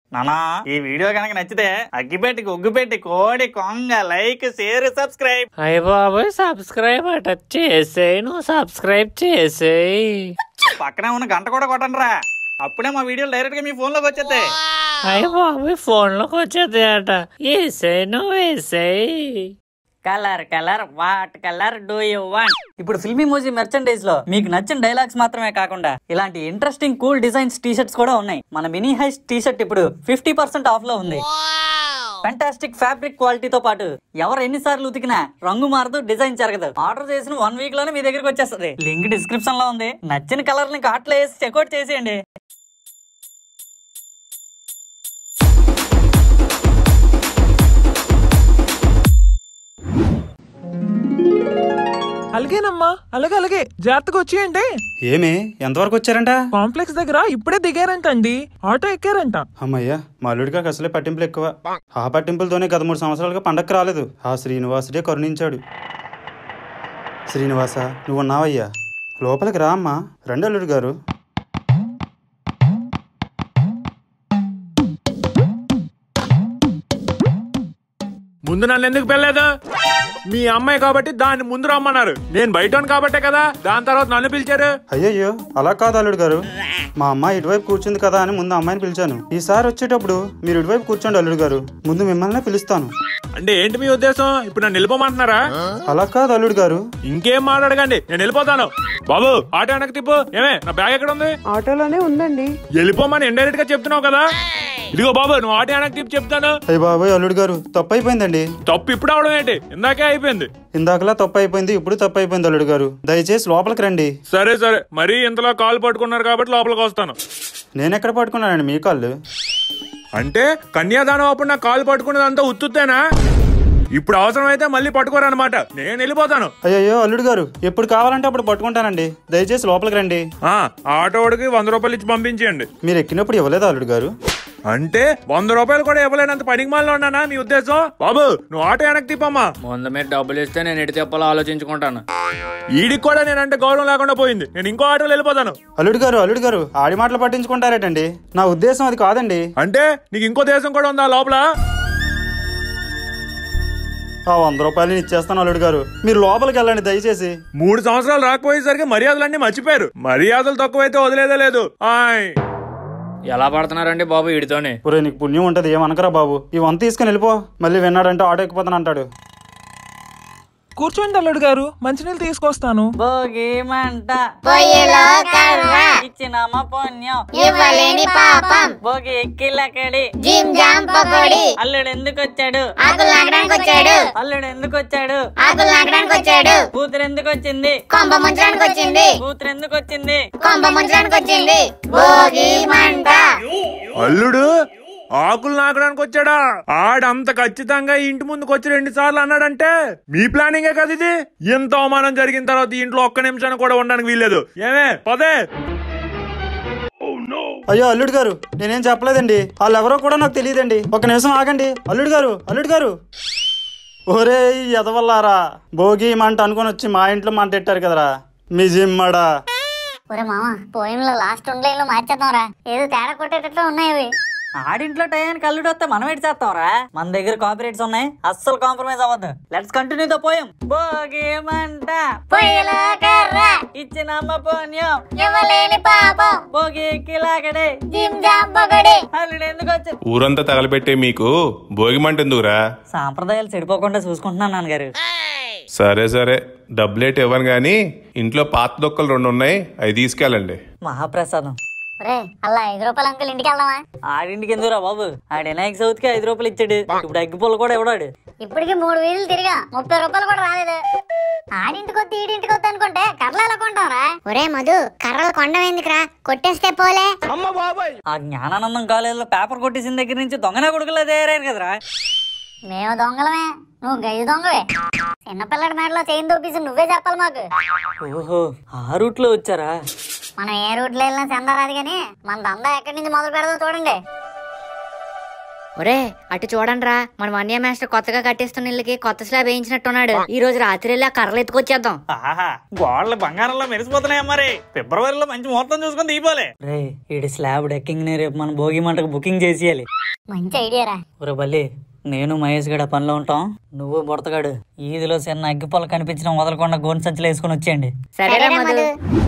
నానా ఈ వీడియో కనుక నచ్చితే అగ్గిపెట్టి ఉగ్గుపెట్టి కోడి కొంగ లైక్ షేర్ సబ్స్క్రైబ్ అయ్య బాబోయ్ సబ్స్క్రైబ్ అట చేసేయి నువ్వు సబ్స్క్రైబ్ చేసేయి పక్కనే ఉన్న గంట కూడా కొట్టండి రా అప్పుడే మా వీడియోలు డైరెక్ట్ గా మీ ఫోన్ లోకి వచ్చేస్తాయి అయ్య బాబోయ్ ఫోన్ లోకి వచ్చేది అట వేసేయి నువ్వు వేసేయి colour colour what colour do you want ఇప్పుడు ఫిల్మీ మూజీ మెర్చండైజ్ లో మీకు నచ్చిన డైలాగ్స్ మాత్రమే కాకుండా ఇలాంటి interesting cool designs T shirts కూడా ఉన్నాయి మన మినీ హైస్ టీ షర్ట్ ఇప్పుడు ఫిఫ్టీ పర్సెంట్ ఆఫ్ లో ఉంది ఫెంటాస్టిక్ ఫ్యాబ్రిక్ క్వాలిటీతో పాటు ఎవరు ఎన్నిసార్లు ఉతికినా రంగు మారదు డిజైన్ జరగదు ఆర్డర్ చేసిన వన్ వీక్ లోనే మీ దగ్గరికి వచ్చేస్తుంది లింక్ డిస్క్రిప్షన్ లో ఉంది నచ్చిన కలర్ ని కార్ట్ లో వేసి చెక్అౌట్ చేసేయండి అలాగేనమ్మా అలాగే అలాగే జాగ్రత్తగా వచ్చేయండి ఏమి ఎంతవరకు వచ్చారంట కాంప్లెక్స్ దగ్గర ఇప్పుడే దిగారంటండి ఆటో ఎక్కారంట అమ్మయ్యా మా అల్లుడికి అసలే పట్టింపులు ఎక్కువ ఆ పట్టింపులతోనే గత మూడు సంవత్సరాలుగా పండక్కి రాలేదు ఆ శ్రీనివాసుడే కరుణించాడు శ్రీనివాస నువ్వు ఉన్నావయ్యా లోపలికి రా అమ్మా రండి అల్లుడు గారు ముందు నన్ను ఎందుకు పెళ్ళలేదు మీ అమ్మాయి కాబట్టి దాన్ని ముందు రమ్మన్నారు నేను బయట కాబట్టే కదా దాని తర్వాత నన్ను పిలిచారు అయ్యయ్యో అలా కాదు అల్లుడు గారు మా అమ్మాయి ఇటువైపు కూర్చుంది కదా అని ముందు అమ్మాయిని పిలిచాను ఈసారి వచ్చేటప్పుడు మీరు ఇటువైపు కూర్చోండి అల్లుడు గారు ముందు మిమ్మల్ని పిలుస్తాను అంటే ఏంటి మీ ఉద్దేశం ఇప్పుడు నన్ను వెళ్ళిపోమంటున్నారా అలా కాదు అల్లుడు గారు ఇంకేం మాట్లాడకండి నేను వెళ్ళిపోతాను బాబు ఆటో వెనక్కి తిప్పు ఏమే నా బ్యాగ్ ఎక్కడ ఉంది ఆటోలోనే ఉందండి వెళ్ళిపోమని ఇండైరెక్ట్ గా చెప్తున్నావు కదా ఇదిగో బాబు నువ్వు ఆటో వెనక్కి తిప్పి చెప్తాను అయ్య బాబాయ్ అల్లుడు గారు తప్పు అయిపోయిందండి తప్పు ఇప్పుడు అవడం ఏంటి ఇందాకే అయిపోయింది ఇందాకలా తప్పు అయిపోయింది ఇప్పుడు తప్పు అయిపోయింది అల్లుడు గారు దయచేసి లోపలికి రండి సరే సరే మరీ ఇంతలో కాలు పట్టుకున్నారు కాబట్టి లోపలికి వస్తాను నేను ఎక్కడ పట్టుకున్నానండి మీ కాళ్ళు అంటే కన్యాదానం అప్పుడు నా కాలు పట్టుకున్నదంతా ఉత్తుత్తేనా ఇప్పుడు అవసరమైతే మళ్ళీ పట్టుకోరనమాట నేను వెళ్ళిపోతాను అయ్యయ్యో అల్లుడు గారు ఎప్పుడు కావాలంటే అప్పుడు పట్టుకుంటానండి దయచేసి లోపలికి రండి ఆ ఆటోడికి వంద రూపాయలు ఇచ్చి పంపించేయండి మీరు ఎక్కినప్పుడు ఇవ్వలేదా అల్లుడు గారు అంటే వంద రూపాయలు కూడా ఇవ్వలేనంత పనికిమాలలో ఉన్నానా మీ ఉద్దేశం బాబు నువ్వు ఆటో వెనక్కి తిప్పమ్మా ముందు మీరు డబ్బులు ఇస్తే నేను ఎటు చెప్పాలో ఆలోచించుకుంటాను ఈడికి కూడా నేనంటే గౌరవం లేకుండా పోయింది నేను ఇంకో ఆటోలో వెళ్ళిపోతాను అల్లుడు గారు అల్లుడు గారు ఆడి మాటలు పట్టించుకుంటారేటండి నా ఉద్దేశం అది కాదండి అంటే నీకు ఇంకో దేశం కూడా ఉందా లోపల ఆ వంద రూపాయలు నేను ఇచ్చేస్తాను అల్లుడు గారు మీరు లోపలికి వెళ్ళండి దయచేసి మూడు సంవత్సరాలు రాకపోయేసరికి మర్యాదలన్నీ మర్చిపోయారు మర్యాదలు తక్కువైతే వదిలేదే లేదు ఆయ్ ఎలా పడుతున్నారండి బాబు వీడితోనే ఒరే నీకు పుణ్యం ఉంటది ఏమనకరా బాబు ఈ వంత తీసుకుని వెళ్ళిపో మళ్ళీ విన్నాడంటే ఆటో ఎక్కిపోతాను అంటాడు కూర్చోండి అల్లుడు గారు మంచినీళ్ళు తీసుకొస్తాను భోగి మంట పొయ్యిలో కర్ర ఇచ్చినమ్మ పుణ్యం ఇవ్వలేని పాపం భోగి ఎక్కిలక్కడి జిమ్ జామ్ పకోడి అల్లుడు ఎందుకు వచ్చాడు ఆకులు నాకడానికి వచ్చాడు అల్లుడు ఎందుకు వచ్చాడు ఆకులు నాకడానికి వచ్చాడు కూతురు ఎందుకు వచ్చింది కొంప ముంచడానికి వచ్చింది కూతురు ఎందుకు వచ్చింది కొంప ముంచడానికి వచ్చింది భోగి మంట అల్లుడు ఆకులు నాకడానికి వచ్చాడా ఆడంత ఖచ్చితంగా ఈ ఇంటి ముందుకు వచ్చి రెండు సార్లు అన్నాడంటే మీ ప్లానింగే కదా ఇది ఎంత అవమానం జరిగిన తర్వాత ఈ ఇంట్లో ఒక్క నిమిషాన్ని కూడా ఉండడానికి వీల్లేదు ఏమే పదే అయ్యో అల్లుడు గారు నేనేం చెప్పలేదండి వాళ్ళు ఎవరో కూడా నాకు తెలియదండి ఒక నిమిషం ఆగండి అల్లుడు గారు అల్లుడు గారు ఒరే ఎదవల్లారా భోగి మంట అనుకొని వచ్చి మా ఇంట్లో మంట పెట్టారు కదరా మీ జిమ్మడా ఒరే మామ పోయినలో లాస్ట్ రెండు లైన్లో మార్చేద్దాం రా ఏదో తేడా కొట్టేటట్లు ఉన్నాయి అవి ఆడింట్లో టయానికి అల్లుడు వస్తే మనం ఏంటి చేస్తాంరా మన దగ్గర కాపీరేట్స్ ఉన్నాయి అస్సలు కాంప్రమైజ్ అవ్వద్దు let's continue the poem Bhogi మంట పొయ్యిలో కర్ర ఇచ్చినమ్మ పుణ్యం ఇవ్వలేని పాపం భోగి ఎక్కిలాగడే జిమ్ జామ్ పకోడి అల్లుడు ఎందుకు వచ్చాడు ఊరంతా తగలబెట్టే మీకు భోగిమంట ఎందుకురా సాంప్రదాయాలు చెడిపోకుండా చూసుకుంటున్నాను నాన్నగారు సరే సరే డబ్బులేట్ ఇవ్వను గాని ఇంట్లో పాత దొక్కలు రెండు ఉన్నాయి అవి తీసుకెళ్ళండి మహాప్రసాదం ఒరే అలా ఐదు రూపాయలు అంకుల్ ఇంటికి వెళ్దామా ఆడింటికి ఎందుకురా బాబు ఆడి వినాయక చవితికి ఐదు రూపాయలు ఇచ్చాడు ఇప్పుడు అగ్గి పుల్ల కూడా ఇవ్వడాడు ఇప్పటికి మూడు వీధులు తిరిగా ముప్పై రూపాయలు కూడా రాలేదు ఆడింటికి వద్దు ఈడింటికి వద్దు అనుకుంటే కర్రలు ఎలా కొంటారా ఒరే మధు కర్రలు కొండం ఎందుకురా కొట్టేస్తే పోలే ఆ జ్ఞానానందం కాలేజీలో పేపర్ కొట్టేసిన దగ్గర నుంచి దొంగన కొడుకులా తయారయ్యారు కదరా మేము దొంగలమే నువ్వు గది దొంగవే చిన్నపిల్లడి మేడలో చైన్ దొబ్బేసి నువ్వే చెప్పాలి మాకు ఓహో ఆ రూట్ లో వచ్చారా మనం ఏ రూట్లో వెళ్ళినా చందా రాదు కానీ మన దందా ఎక్కడి నుంచి మొదలు పెడదాం చూడండి ఒరే అటు చూడండిరా మన వన్య మాస్టర్ కొత్తగా కట్టిస్తున్న ఇళ్ళకి కొత్త స్లాబ్ వేయించినట్టున్నాడు ఈ రోజు రాత్రి వెళ్ళి ఆ కర్రలు ఎత్తుకొచ్చేద్దాం ఆహా గోడలు బంగారంలో మెరిసిపోతున్నాయి మరి ఫిబ్రవరిలో మంచి ముహూర్తం చూసుకొని దీపాలే రే ఈడి స్లాబ్ డెక్కింగ్ ని రేపు మన భోగి మంటకు బుకింగ్ చేసేయాలి మంచి ఐడియా రా ఒరే బల్లి నేను మహేష్ గడ పనిలో ఉంటాం నువ్వు బుడతగాడు ఈదిలో చిన్న అగ్గిపొల కనిపించడం వదలకుండా గోను సంచులు వేసుకుని వచ్చేయండి సరేరా మధు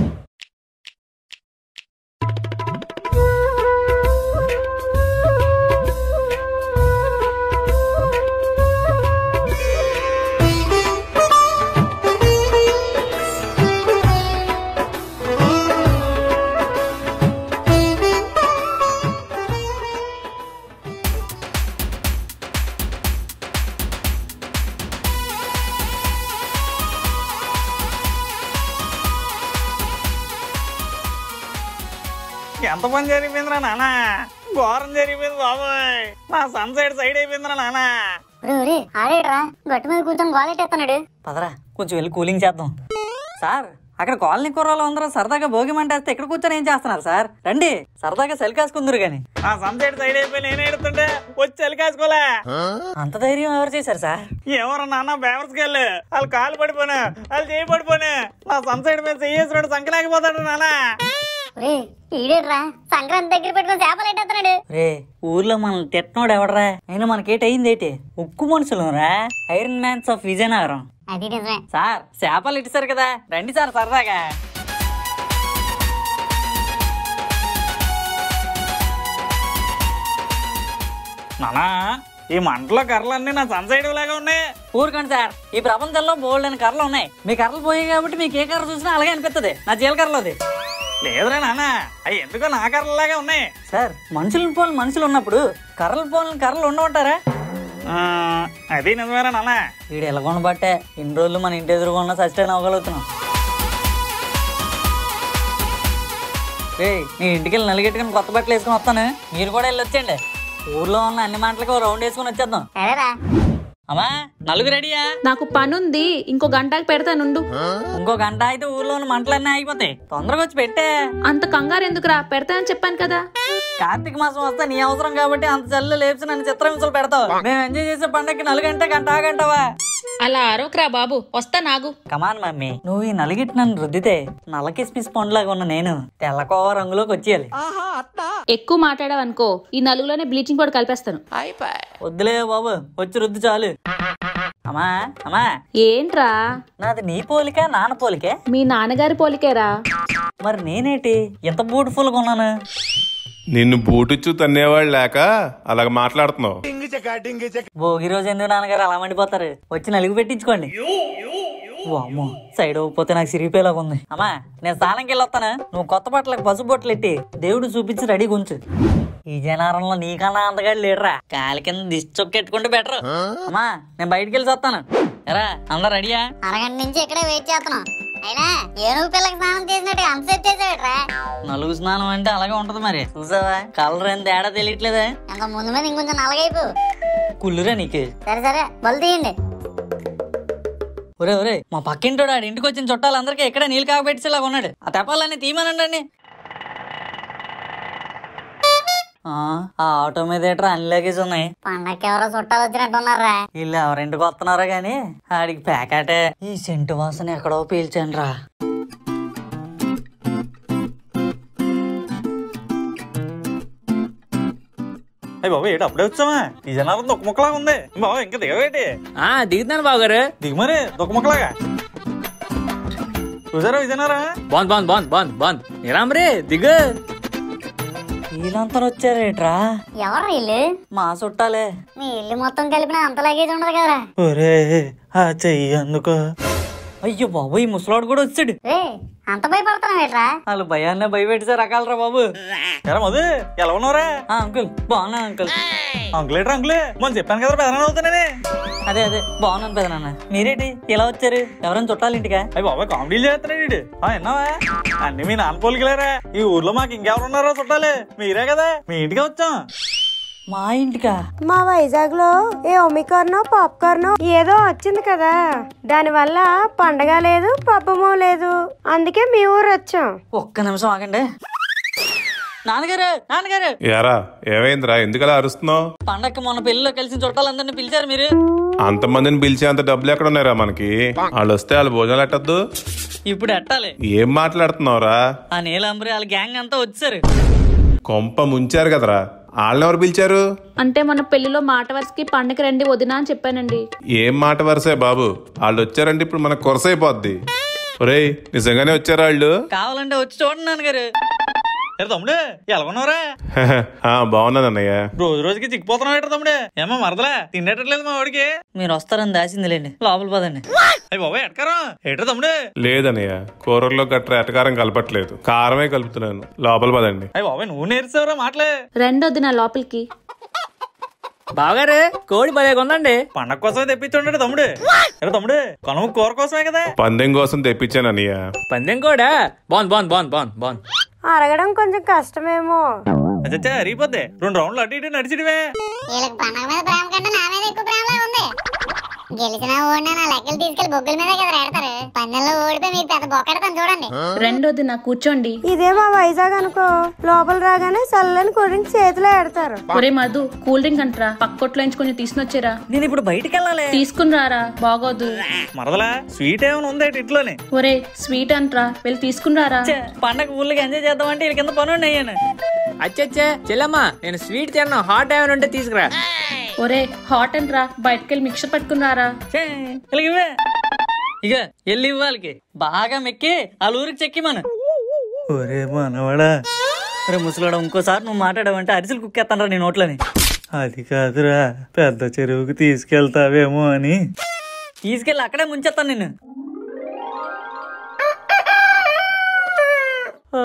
ఎంత పని జరిగిపోయిందిరా నాన్న ఘోరం జరిగిపోయింది బాబోయ్ నా సన్ సైడ్ సైడ్ అయిపోయిందిరా నాన్న ఒరే ఒరే ఆడేట్రా గట్టు మీద కూర్చొని గోలెట్టేస్తున్నాడు పదరా కొంచెం వెళ్ళి కూలింగ్ చేద్దాం సార్ అక్కడ కాలనీ కుర్రాలు అందరూ సరదాగా భోగి మంటేస్తే ఇక్కడ కూర్చొని ఏం చేస్తున్నారు సార్ రండి సరదాగా సెల్ కాసుకుందరు గాని నా సన్ సైడ్ సైడ్ అయిపోయి నేను ఎడుతుంటే వచ్చి చలికాసుకోలే అంత ధైర్యం ఎవరు చేశారు సార్ ఎవరు నాన్న బేవర్స్కి వెళ్ళి వాళ్ళు కాలు పడిపోను వాళ్ళు చేయి పడిపోను నా సన్ సైడ్ మీద చెయ్యేసినాడు సంకలేకపోతాడు నాన్న ఒరే ఈడేట్రా సంక్రాంతి దగ్గర పెట్టుకుని చేపలు ఎట్టేస్తున్నాడు రే ఊర్లో మనల్ని తిట్టనోడు ఎవడరా అయినా మనకేటయిందేటి ఉక్కు మనుషులు రా ఐరన్ మ్యాన్స్ ఆఫ్ విజయనగరం అది నిజమే సార్ చేపలు ఇట్టారు కదా రండి సార్ సరదాగా నానా ఈ మంటలో కర్రలన్నీ నా సన్ సైడ్ లాగా ఉన్నాయి ఊరుకోండి సార్ ఈ ప్రపంచంలో బోల్డ్ అని కర్రలు ఉన్నాయి మీ కర్రలు పోయాయి కాబట్టి మీకు ఏ కర్ర చూసినా అలాగే అనిపిస్తుంది నా జీలకర్రలోది లేదురా నాన్న అవి ఎందుకో నా కర్రలాగా ఉన్నాయి సార్ మనుషులను పోలని మనుషులు ఉన్నప్పుడు కర్రలు పోలని కర్రలు ఉండమంటారా ఆ, అది నిజమేరా నాన్న వీడు ఎలాగొండ బట్టే ఇన్ని రోజులు మన ఇంటి ఎదురుగా సస్టైన్ అవ్వగలుగుతున్నాం రే నీ ఇంటికి వెళ్ళి నలిగెట్టుకుని కొత్త బట్టలు వేసుకుని వస్తాను మీరు కూడా వెళ్ళి వచ్చేయండి ఊర్లో ఉన్న అన్ని మాటలకు ఓ రౌండ్ వేసుకుని వచ్చేద్దాం సరేరా అమ్మా నలుగురు రెడీయా నాకు పనుంది ఇంకో గంటకి పెడతానుండు ఇంకో గంట అయితే ఊర్లో ఉన్న మంటలన్నీ ఆగిపోతాయి తొందరగా వచ్చి పెట్టే అంత కంగారు ఎందుకురా పెడతానని చెప్పాను కదా కార్తీక మాసం వస్తే నీ అవసరం కాబట్టి అంత చల్లు లేపి నన్ను చిత్రహింసలు పెడతావు మేము ఎంజాయ్ చేసే పండగకి నలుగంటే గంట ఆగంటావా అలా అరవకురా బాబు వస్తా నాగు కమాన్ మమ్మీ నువ్వు ఈ నలిగిట్టి నన్ను రుద్దితే నల్ల కిస్మిస్ పండులాగా ఉన్న నేను తెల్లకోవ రంగులోకి వచ్చేయాలి ఎక్కువ మాట్లాడావనుకో ఈ నలుగులోనే బ్లీచింగ్ పౌడర్ కలిపేస్తాను వద్దులే బాబు వచ్చి రుద్దు చాలు అమ్మా అమ్మా ఏంట్రా నాది నీ పోలిక నాన్న పోలికే మీ నాన్నగారి పోలికేరా మరి నేనేటి ఎంత బ్యూటిఫుల్ గా ఉన్నాను నిన్ను బూటుచ్చు తన్నేవాళ్ళు లేక అలాగ మాట్లాడుతున్నావు భోగి రోజు ఎందుకు నాన్నగారు అలా మండిపోతారు వచ్చి నలుగు పెట్టించుకోండి అమ్మో సైడ్ అవ్వకపోతే నాకు సిరిగిపోయేలాగా ఉంది అమ్మా నేను స్నానంకి వెళ్ళొస్తాను నువ్వు కొత్త బట్టలకు పసుపు బట్టలు ఎట్టి దేవుడు చూపించి రెడీ ఉంచు ఈ జనారంలో నీకన్నా అందగాడు లేడరా కాలి కింద దిష్టి చొక్కెట్టుకుంటే బెటర్ అమ్మా నేను బయటికి వెళ్ళి వస్తాను ఎరా అందరు రెడీయా అరగంట నుంచి ఇక్కడే వెయిట్ చేస్తున్నాం అయినా ఏనుగు పిల్లకి స్నానం చేసినట్టు అంతసేపు చేసాడరా నలుగు స్నానం అంటే అలాగే ఉంటది మరి చూసావా కలర్ ఏం తేడా తెలియట్లేదా ఇంకా ముందు మీద ఇంకొంచెం నలగైపు కుళ్ళురా నీకు సరే సరే బలు తీయండి ఒరే ఒరే మా పక్కింటోడు ఆడి ఇంటికి వచ్చిన చుట్టాలందరికీ ఎక్కడ నీళ్ళు కాగబెట్టేలాగా ఉన్నాడు ఆ తెప్పాలని తీయమనండి ఆ ఆ ఆటో మీద ఏట్రా అన్ని లగేజ్ ఉన్నాయి పండక్కి ఎవరో చుట్టాలు వచ్చినట్టున్నారా వీళ్ళు ఎవరింటికి వస్తున్నారో గాని ఆడికి ప్యాకెటే ఈ సెంటు వాసన ఎక్కడో పీల్చాను రా అయ్యి బాబు ఏంటి అప్పుడే వచ్చామా ఈ జనాలు దొక్క ముక్కలాగా ఉంది బాబు ఇంకా దిగవేటి ఆ దిగుతాను బావగారు దిగు మరి దొక్క ముక్కలాగా చూసారా విజయనారా బాగుంది బాగుంది బాగుంది బాగుంది బాగుంది నిరామరే దిగు వీళ్ళంతా వచ్చారేట్రా ఎవరు వీళ్ళు మా చుట్టాలే మీ ఇల్లు మొత్తం కలిపిన అంత లగేజ్ ఉండదు కదరా ఒరే ఆ చెయ్యి అందుకో అయ్యో బాబు ఈ ముసలాడు కూడా వచ్చాడు రే అంత భయపడుతున్నావు ఏట్రా వాళ్ళు భయాన్నే భయపెట్టేసే రకాలరా బాబు ఎరా మధు ఎలా ఉన్నావురా ఆ, అంకుల్ బాగున్నాను అంకుల్ అంకులేటర్ అంకులే మొన్న చెప్పాను కదా పెదనాన్న అవుతానని అదే అదే బాగున్నాను పెదనాన్న మీరేంటి ఇలా వచ్చారు ఎవరైనా చుట్టాలి ఇంటికా అయ్యి బాబాయ్ కామెడీలు చేస్తున్నాడు వీడు. ఆ విన్నావా అన్ని మీ నాన్న పోలికలేరా ఈ ఊర్లో మాకు ఇంకెవరు ఉన్నారో చుట్టాలి మీరే కదా మీ ఇంటికి వచ్చాం మా ఇంటికా మా వైజాగ్ లో ఏ ఒమికార్న్ పాప్కార్న్ ఏదో వచ్చింది కదా దానివల్ల పండగ లేదు, పబ్బము లేదు. అందుకే మీ ఊరు వచ్చాం. ఒక్క నిమిషం ఆగండి నాన్నగారు నాన్నగారు యారా ఏమైందిరా ఎందుకలా అరుస్తున్నావు పండక్కి మొన్న పెళ్లిలో కలిసి చుట్టాలందరినీ పిలిచారు మీరు అంతమందిని పిలిచే అంత డబ్బులు ఎక్కడ ఉన్నారా మనకి వాళ్ళు వస్తే వాళ్ళు భోజనాలు ఎట్టద్దు ఇప్పుడు ఎట్టాలి ఏం మాట్లాడుతున్నావురా ఆ నీలంబరి వాళ్ళ గ్యాంగ్ అంతా వచ్చారు కొంప ముంచారు కదరా వాళ్ళని ఎవరు పిలిచారు అంటే మన పెళ్లిలో మాట వరుసకి పండగ రండి వదినా అని చెప్పానండి ఏం మాట వరసే బాబు వాళ్ళు వచ్చారంటే ఇప్పుడు మనకు కొరసైపోద్ది ఒరేయ్ నిజంగానే వచ్చారా వాళ్ళు కావాలంటే వచ్చి చూడండి నాన్నగారు ఏ తమ్ముడు ఎలాగున్నావురా ఆ, బాగున్నాను అన్నయ్య రోజు రోజుకి చిక్కిపోతున్నావు ఏంటో తమ్ముడు ఏమో మరదలా తినేటట్లేదు మా వాడికి మీరు వస్తారని దాసిందిలేండి లోపల పదండి అయ్యి బాబాయ్ ఎట్కారం ఏంటో తమ్ముడు లేదన్నయ్య కూరల్లో గట్రా ఎటకారం కలపట్లేదు కారమే కలుపుతున్నాను లోపల పదండి అయ్యి బాబాయ్ నువ్వు నేర్చావురా మాటలే రండి వదినా లోపలికి బావగారు కోడి భలే ఉందండి పండగ కోసమే తెప్పించుంటాడు తమ్ముడు ఏ తమ్ముడు కొనము కూర కోసమే కదా పందెం కోసం తెప్పించాను అన్నయ్య పందెం కూడా బాగుంది బాగుంది బాగుంది బాగుంది బాగుంది అరగడం కొంచెం కష్టమేమో అచ్చా అరిగిపోద్ది రెండు రౌండ్లు అటు ఇటు నడిచిడివే వీళ్ళకి పండగ మీద ప్రేమ కంటే నా మీద ఎక్కువ ప్రేమలా ఉంది గెలిచినా ఓడినా నా లెక్కలు తీసుకెళ్లి బొగ్గుల మీదే కదా ఎడతారు పందెంలో ఓడిపోయి మీరు పెద్ద బొక్కెడతాను చూడండి రెండు వదినా కూర్చోండి ఇదే మా వైజాగ్ అనుకో లోపల రాగానే చల్లని కూల్ డ్రింక్ చేతిలో ఎడతారు ఒరే మధు కూల్ డ్రింక్ అంటరా పక్కొట్లో నుంచి కొంచెం తీసుకొచ్చారా నేను ఇప్పుడు బయటికి వెళ్ళాలి తీసుకుని రారా బాగోదు మరదలా స్వీట్ ఏమైనా ఉందా ఇట్లోనే ఒరే స్వీట్ అంటరా వెళ్ళి తీసుకుని రారా ఛే, పండగ ఊళ్ళకి ఎంజాయ్ చేద్దామంటే వీళ్ళ కింద పని అయ్యాను అచ్చచ్చే చెల్లమ్మా నేను స్వీట్ తిన్నా హాట్ ఏమైనా ఉంటే తీసుకురా ఒరే హాట్ అంటరా బయటకెళ్ళి మిక్సర్ పట్టుకుని రారా ఛే, ఇలాగివ్వే ఇక వెళ్ళి ఇవ్వాలికి బాగా మెక్కి వాళ్ళ ఊరికి చెక్కి మనం ఒరే మనవాడా రే ముసలాడ ఇంకోసారి నువ్వు మాట్లాడావంటే అరిసెలు కుక్కేస్తానరా నీ నోట్లోని అది కాదురా పెద్ద చెరువుకి తీసుకెళ్తావేమో అని తీసుకెళ్ళి అక్కడే ముంచేస్తాను నిన్ను ఆ.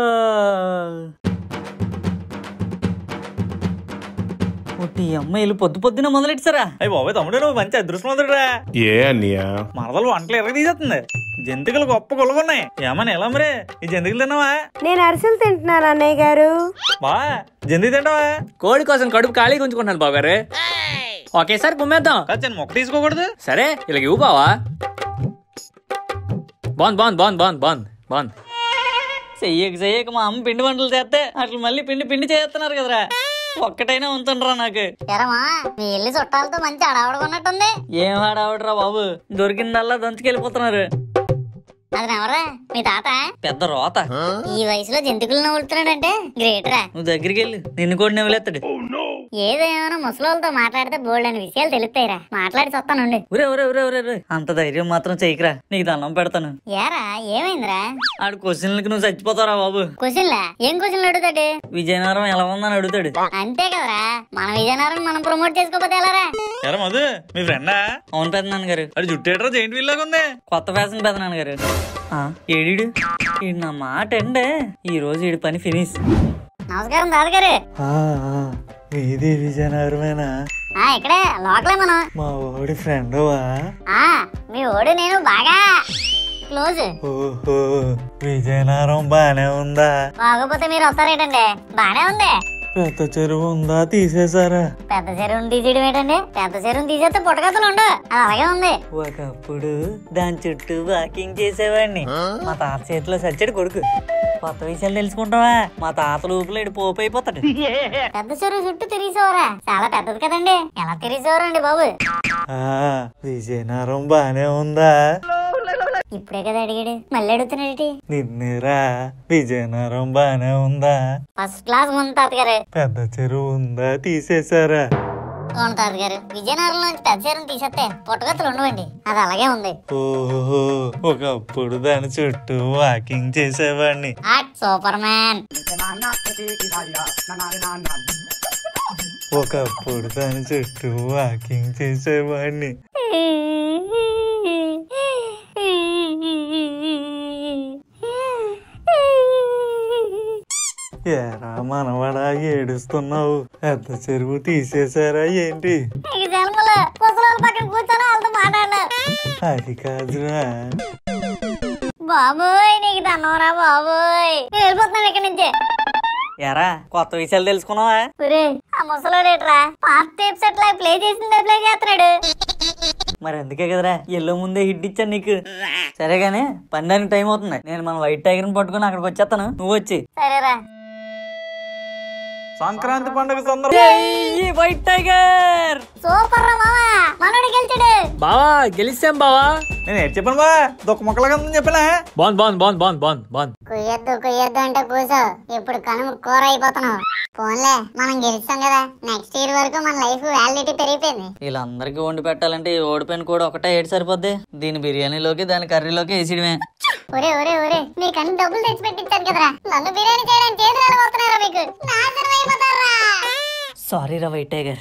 ఒట్టి అమ్మాయిలు పొద్దు పొద్దున మొదలెట్టారా అయ్యి బాబాయ్ తమ్ముడు నువ్వు మంచి అదృష్టవంతుడురా ఏ అన్నయ్య మరదలు వంటలు ఎర్ర తీసేస్తుంది జంతికలు గొప్ప కొలుగున్నాయి ఏమని ఎలా మరి ఈ జంతికలు తిన్నావా నేను అరిసెలు తింటున్నాను అన్నయ్య గారు బా జంతికి తింటావా కోడి కోసం కడుపు ఖాళీగా ఉంచుకుంటాను బావగారు ఒకేసారి కుమ్మేద్దాం చిన్న మొక్క తీసుకోకూడదు సరే ఇలా ఇవ్వు బావా బాగుంది బాగుంది బాగుంది బాగుంది బాగుంది బాగుంది చెయ్యక చెయ్యక మా అమ్మ పిండి వంటలు చేస్తే అట్లా మళ్ళీ పిండి పిండి చేస్తున్నారు కదరా ఒక్కటైనా ఉంచండిరా నాకు ఎరమా మీ ఇల్లు చుట్టాలతో మంచి అడవడుకున్నట్టుంది ఏం ఆడావడరా బాబు దొరికిందల్లా దంచుకెళ్ళిపోతున్నారు అది ఎవరా మీ తాత పెద్ద రోత ఈ వయసులో జంతుకులు నవ్వులుతున్నాడంటే గ్రేట్ రా నువ్వు దగ్గరికి వెళ్ళి నిన్ను కూడా నివ్వలేస్తాడు ఏదేమైనా ముసలోళ్ళతో మాట్లాడితే బోల్డ్ అని విషయాలు తెలుస్తాయిరా మాట్లాడి వస్తానుండి ఒరే ఒరే ఒరే ఒరే ఒరే. అంత ధైర్యం మాత్రం చెయ్యకరా నీకు దండం పెడతాను ఏరా ఏమైందిరా ఆడు క్వశ్చన్లకి నువ్వు చచ్చిపోతారా బాబు క్వశ్చన్లా ఏం క్వశ్చన్లు అడుగుతాడు విజయనగరం ఎలా ఉందని అడుగుతాడు అంతే కదరా మన విజయనగరం మనం ప్రమోట్ చేసుకోకపోతే ఎలారా ఎరా మధు మీ ఫ్రెండా అవును పెద్దనాన్న గారు అది జుట్టేట్రా జైంట్ వీల్ లాగా ఉంది కొత్త ఫ్యాషన్ పెద్దనాన్న గారు ఆ, ఏడీడు ఈ నా మాట అండే ఈ రోజు ఈడి పని ఫినిష్ నమస్కారం తాతగారు ఇది విజయనగరమేనా ఆ ఇక్కడే లోకలే మనం మా వాడి ఫ్రెండవా ఆ మీ ఓడు నేను బాగా క్లోజ్ ఓహో విజయనగరం బానే ఉందా బాగోపోతే మీరు వస్తారేటండి బానే ఉంది పెద్ద చెరువు ఉందా తీసేశారా పెద్ద చెరువుని తీసేయడం ఏంటండి పెద్ద చెరువుని తీసేస్తే పుట్టగతులు ఉండు అది అలాగే ఉంది ఒకప్పుడు దాని చుట్టూ వాకింగ్ చేసేవాడిని మా తాత చేతిలో సచ్చాడు కొడుకు కొత్త విషయాలు తెలుసుకుంటావా మా తాత లోపల ఇటు పోపు అయిపోతాడు పెద్ద చెరువు చుట్టూ తిరిగేసేవారా చాలా పెద్దది కదండి ఎలా తిరిగేసేవారండి బాబు ఆ, విజయనగరం బానే ఉందా ఇప్పుడే కదా అడిగాడు మళ్ళీ అడుగుతున్నాడు నిన్నేరా విజయనగరం బానే ఉందా ఫస్ట్ క్లాస్ ఉంది తాతగారు పెద్ద చెరువు ఉందా తీసేశారా అవును తాతగారు విజయనగరం నుంచి పెద్ద చెరువుని తీసేస్తే పుట్టగతులు ఉండవండి అది అలాగే ఉంది ఓహో ఒకప్పుడు దాని చుట్టూ వాకింగ్ చేసేవాడిని ఆట్ సూపర్ మ్యాన్ ఒకప్పుడు దాని చుట్టూ వాకింగ్ చేసేవాడిని ఏరా మనవడా ఏడుస్తున్నావు పెద్ద చెరువు తీసేశారా ఏంటి ఈ జన్మలో ముసలోళ్ళ పక్కన కూర్చొని వాళ్ళతో మాట్లాడలేదు అది కాదురా బాబోయ్ నీకు తన్నవరా బాబోయ్ నేను వెళ్ళిపోతున్నాను ఇక్కడి నుంచి ఎరా కొత్త విషయాలు తెలుసుకున్నావా ఒరే ఆ ముసలోడేట్రా పాత టేప్ సెట్ లా ప్లే చేసిందే ప్లే చేస్తున్నాడు మరి అందుకే కదరా ఎల్లో ముందే హిట్ ఇచ్చాను నీకు సరే గానీ పందానికి టైం అవుతుంది నేను మన వైట్ టైగర్ పట్టుకుని అక్కడికి వచ్చేస్తాను నువ్వు వచ్చి సరేరా సంక్రాంతి పండుగ సందర్భం వైట్ టైగర్ సూపర్ రా మావా మనోడు గెలిచాడు బావా గెలిచాం బావా నేను ఏం చెప్పాను బా దుఃఖ మొక్కల కింద చెప్పినా బాన్ బాన్ బాన్ బాన్ బాన్ బాన్ కుయ్యొద్దు కుయ్యొద్దు అంటే కూసో ఇప్పుడు కనుమ కూర అయిపోతున్నావు పోన్లే మనం గెలుస్తాం కదా నెక్స్ట్ ఇయర్ వరకు మన లైఫ్ వ్యాలిడిటీ పెరిగిపోయింది వీళ్ళందరికీ వండి పెట్టాలంటే ఈ ఓడిపోయిన కూడా ఒకటే ఏడు సరిపోద్ది దీని బిర్యానీలోకి దాని కర్రీలోకి వేసిడమే ఒరే ఒరే ఒరే మీకు అన్ని డబ్బులు తెచ్చి పెట్టించాను కదరా నన్ను బిర్యానీ చేయడానికి చేతులు వెళ్ళబోతున్నారా మీకు నాశనం అయిపోతారా సారీ రా వైట్ టైగర్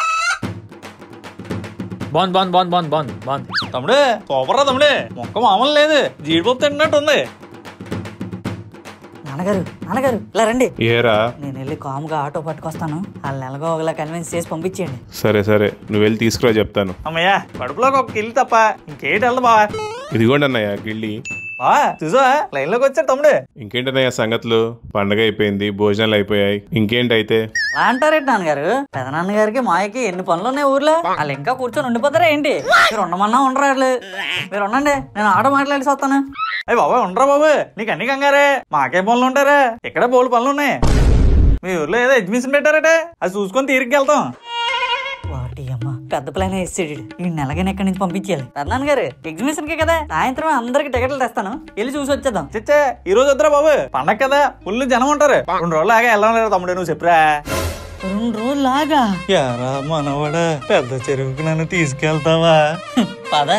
బాన్ బాన్ బాన్ బాన్ బాన్ బాన్ తమ్ముడు సూపర్ రా తమ్ముడే మొక్క మామూలు లేదు జీడిపప్పు తింటున్నట్టు ఉంది నాన్నగారు నాన్నగారు ఇలా రండి ఏరా నేను వెళ్ళి కాముగా ఆటో పట్టుకొస్తాను వాళ్ళని ఎలాగో ఒకలా కన్విన్స్ చేసి పంపించేయండి సరే సరే నువ్వు వెళ్ళి తీసుకురా చెప్తాను అమ్మయ్యా కడుపులోకి ఒక కిల్లి తప్ప ఇంకేటి వెళ్దా బావా ఇదిగోండి అన్నయ్య గిళ్ళి బావా చూసా లైన్ లోకి వచ్చాడు తమ్ముడు ఇంకేంటన్నయ్య సంగతులు పండగ అయిపోయింది భోజనాలు అయిపోయాయి ఇంకేంటైతే అలా అంటారేంటి నాన్నగారు పెదనాన్నగారికి మాయకి ఎన్ని పనులు ఉన్నాయి ఊర్లో వాళ్ళు ఇంకా కూర్చొని ఉండిపోతారా ఏంటి మీరు ఉండమన్నా ఉండరు వాళ్ళు మీరు ఉండండి నేను ఆటో మాట్లాడి వస్తాను అయ్యి బాబాయ్ ఉండరా బాబు నీకు అన్ని కంగారే మాకే పనులు ఉంటారా ఇక్కడ బోలు పనులు ఉన్నాయి మీ ఊర్లో ఏదో అడ్మిషన్ పెట్టారట అది చూసుకొని తీరిగ్గా వెళ్తాం వాటి అమ్మ పెద్ద ప్లాన్ వేసాడు ఈ నెలగానే ఎక్కడి నుంచి పంపించాలి పెద్దనాన్న గారు ఎగ్జిబిషన్ కే కదా సాయంత్రం అందరికి టికెట్లు తెస్తాను వెళ్ళి చూసి వచ్చేద్దాం చిచ్చే ఈ రోజు వద్దురా బాబు పండగ కదా ఫుల్ జనం ఉంటారు రెండు రోజులు ఆగా వెళ్ళడం తమ్ముడు నువ్వు చెప్పురా రెండు రోజులు ఆగా యారా మనవడా పెద్ద చెరువుకి నన్ను తీసుకెళ్తావా పద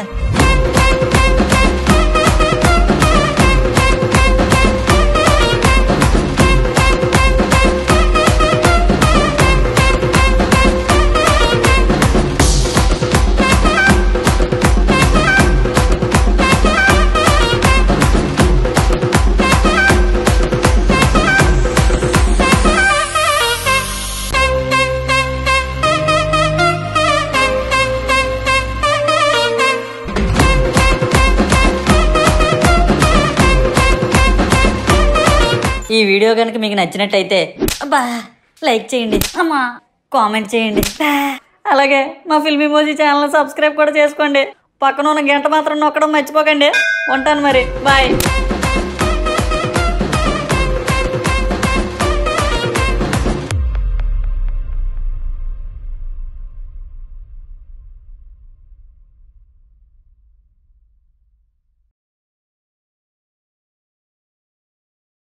ఈ వీడియో కనుక మీకు నచ్చినట్టయితే అబ్బా లైక్ చేయండి అమ్మా కామెంట్ చేయండి బా. అలాగే మా ఫిల్మీ మోజీ ఛానల్ సబ్స్క్రైబ్ కూడా చేసుకోండి పక్కన ఉన్న గంట మాత్రం నొక్కడం మర్చిపోకండి ఉంటాను మరి బాయ్